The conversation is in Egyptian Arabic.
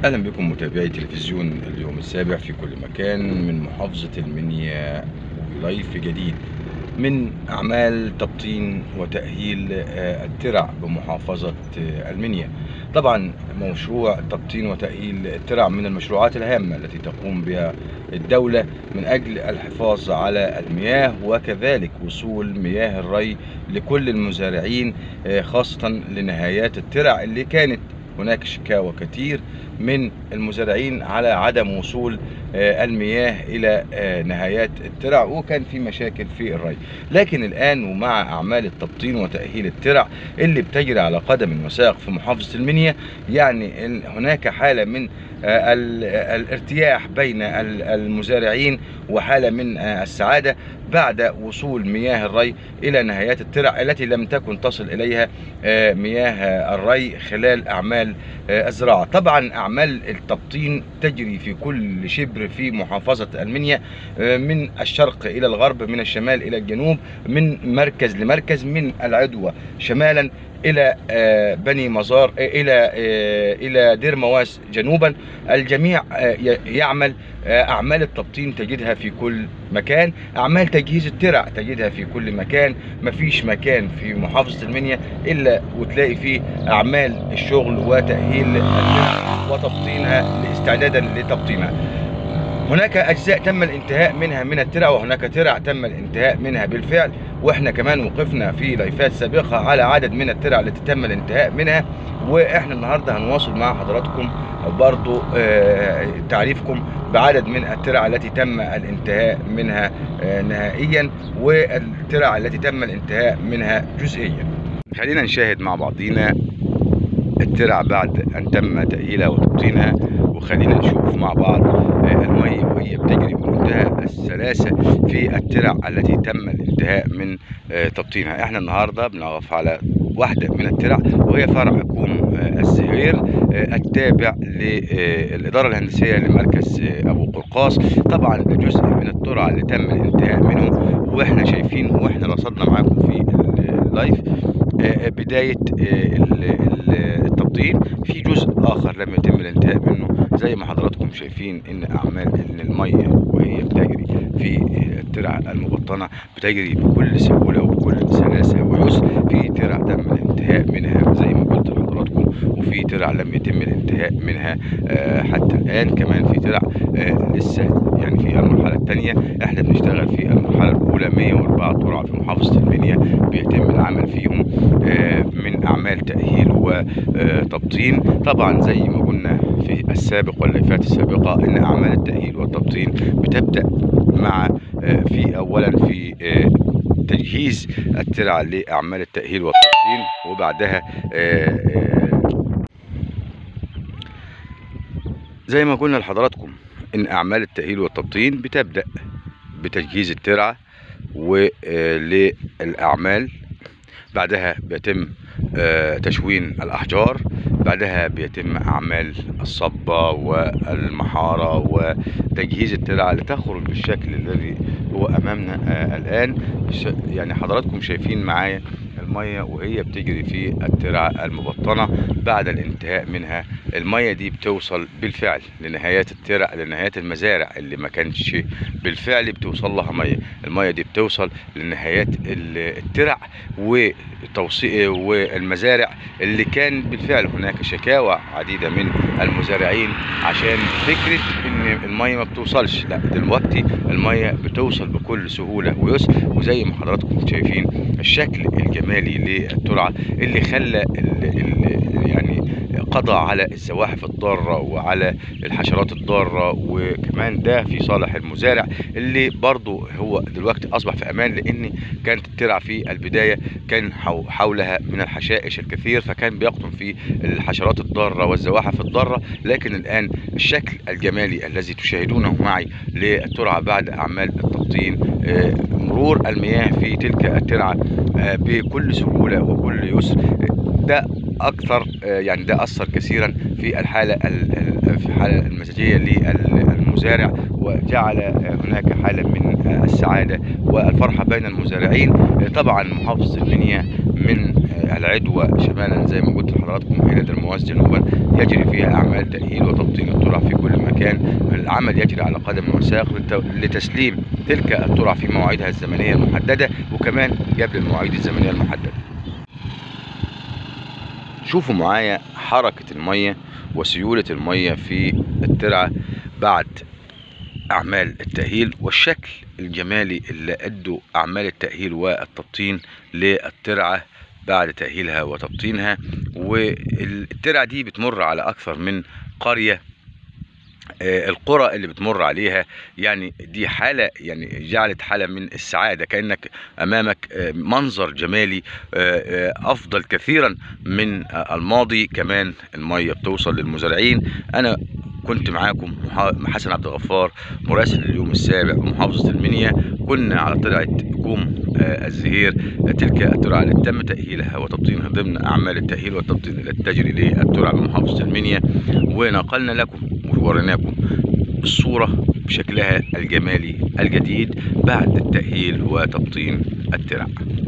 أهلا بكم متابعي تلفزيون اليوم السابع في كل مكان من محافظة المنيا ولايف جديد من أعمال تبطين وتأهيل آه، الترع بمحافظة آه، المنيا طبعا مشروع تبطين وتأهيل الترع من المشروعات الهامة التي تقوم بها الدولة من أجل الحفاظ على المياه وكذلك وصول مياه الري لكل المزارعين آه، خاصة لنهايات الترع اللي كانت هناك شكاوى كتير من المزارعين على عدم وصول آه، المياه الى آه، نهايات الترع وكان في مشاكل في الري لكن الان ومع اعمال التبطين وتاهيل الترع اللي بتجري على قدم وساق في محافظه المنيا يعني ال- هناك حاله من آه، ال- الارتياح بين ال- المزارعين وحاله من آه، السعاده بعد وصول مياه الري الى نهايات الترع التي لم تكن تصل اليها آه، مياه الري خلال اعمال آه، الزراعه طبعا اعمال التبطين تجري في كل شبر في محافظه المنيا آه، من الشرق الى الغرب من الشمال الى الجنوب من مركز لمركز من العدوى شمالا الى آه، بني مزار آه، الى آه، الى دير مواس جنوبا الجميع آه، ي- يعمل آه، اعمال التبطين تجدها في كل مكان اعمال تجهيز الترع تجدها في كل مكان مفيش مكان في محافظه المنيا الا وتلاقي فيه اعمال الشغل وتاهيل الترع وتبطينها استعدادا لتبطينها هناك اجزاء تم الانتهاء منها من الترع وهناك ترع تم الانتهاء منها بالفعل واحنا كمان وقفنا في لايفات سابقه على عدد من الترع التي تم الانتهاء منها واحنا النهارده هنواصل مع حضراتكم برضو آه، تعريفكم بعدد من الترع التي تم الانتهاء منها آه، نهائيا والترع التي تم الانتهاء منها جزئيا خلينا نشاهد مع بعضينا الترع بعد ان تم تأهيلها وتبطينها وخلينا نشوف مع بعض آه، المية وهي بتجري بمنتهى السلاسة في الترع التي تم الانتهاء من آه، تبطينها احنا النهاردة بنقف على واحدة من الترع وهي فرع كوم آه، الزهير آه، التابع للإدارة الهندسية لمركز آه، أبو قرقاص طبعا ده جزء من الترع اللي تم الانتهاء منه واحنا شايفين واحنا رصدنا معاكم في اللايف آه، بداية آه، ال- ال- التبطين في جزء آخر لم يتم الانتهاء منه زي ما حضراتكم شايفين إن أعمال إن المية وهي بتجري في آه، الترع المبطنة بتجري بكل سهولة وبكل سلاسة ويسر في ترع تم الانتهاء منها زي ما قلت لحضراتكم وفي ترع لم يتم الانتهاء منها آه، حتى الآن كمان في ترع آه، لسه يعني في المرحلة الثانية احنا بنشتغل في المرحلة الأولى 104 ترع في محافظة المنيا بيتم العمل فيهم آه، من أعمال تأهيل وتبطين طبعا زي ما قلنا في السابق والليفات السابقة إن أعمال التأهيل والتبطين بتبدأ مع آه، في أولا في آه، تجهيز الترع لأعمال التأهيل والتبطين وبعدها آه، آه، زي ما قلنا لحضراتكم إن أعمال التأهيل والتبطين بتبدأ بتجهيز الترعة وللأعمال بعدها بيتم آه، تشوين الأحجار بعدها بيتم أعمال الصبة والمحارة وتجهيز الترعة لتخرج بالشكل الذي هو أمامنا آه، الآن ش- يعني حضراتكم شايفين معايا المية وهي بتجري في الترعة المبطنة بعد الانتهاء منها المية دي بتوصل بالفعل لنهايات الترع لنهايات المزارع اللي ما كانش بالفعل بتوصل لها مية المية دي بتوصل لنهايات ال- الترع وتوصي والمزارع اللي كان بالفعل هناك شكاوى عديدة من المزارعين عشان فكرة ان المية ما بتوصلش لا دلوقتي المية بتوصل بكل سهولة ويسر وزي ما حضراتكم شايفين الشكل الجمالي للترعة اللي خلى ال ال يعني قضى على الزواحف الضارة وعلى الحشرات الضارة وكمان ده في صالح المزارع اللي برضه هو دلوقتي أصبح في أمان لأن كانت الترع في البداية كان حو- حولها من الحشائش الكثير فكان بيقطن في الحشرات الضارة والزواحف الضارة لكن الآن الشكل الجمالي الذي تشاهدونه معي للترعة بعد أعمال التبطين آه، مرور المياه في تلك الترعة آه، بكل سهولة وكل يسر ده اكثر آه، يعني ده اثر كثيرا في الحاله ال- ال- في الحاله المزاجيه للمزارع وجعل آه، هناك حاله من آه، السعاده والفرحه بين المزارعين آه، طبعا محافظه المنيا من آه، العلم عدوى شمالا زي ما قلت لحضراتكم إلى درمواس جنوبا يجري فيها أعمال تأهيل وتبطين الترع في كل مكان العمل يجري على قدم وساق لت- لتسليم تلك الترع في مواعيدها الزمنية المحددة وكمان قبل المواعيد الزمنية المحددة شوفوا معايا حركة المية وسيولة المية في الترعة بعد أعمال التأهيل والشكل الجمالي اللي أدوا أعمال التأهيل والتبطين للترعة بعد تأهيلها وتبطينها والترعة دي بتمر على أكثر من قرية آه، القرى اللي بتمر عليها يعني دي حالة يعني جعلت حالة من السعادة كأنك أمامك آه، منظر جمالي آه، آه، أفضل كثيرا من آه، الماضي كمان المية بتوصل للمزارعين أنا كنت معاكم محا- حسن عبد الغفار مراسل اليوم السابع بمحافظة المنيا كنا على ترعة كوم آه، الزهير تلك الترعة التي تم تأهيلها وتبطينها ضمن أعمال التأهيل والتبطين التي تجري للترعة بمحافظة المنيا ونقلنا لكم ووريناكم الصورة بشكلها الجمالي الجديد بعد التأهيل وتبطين الترع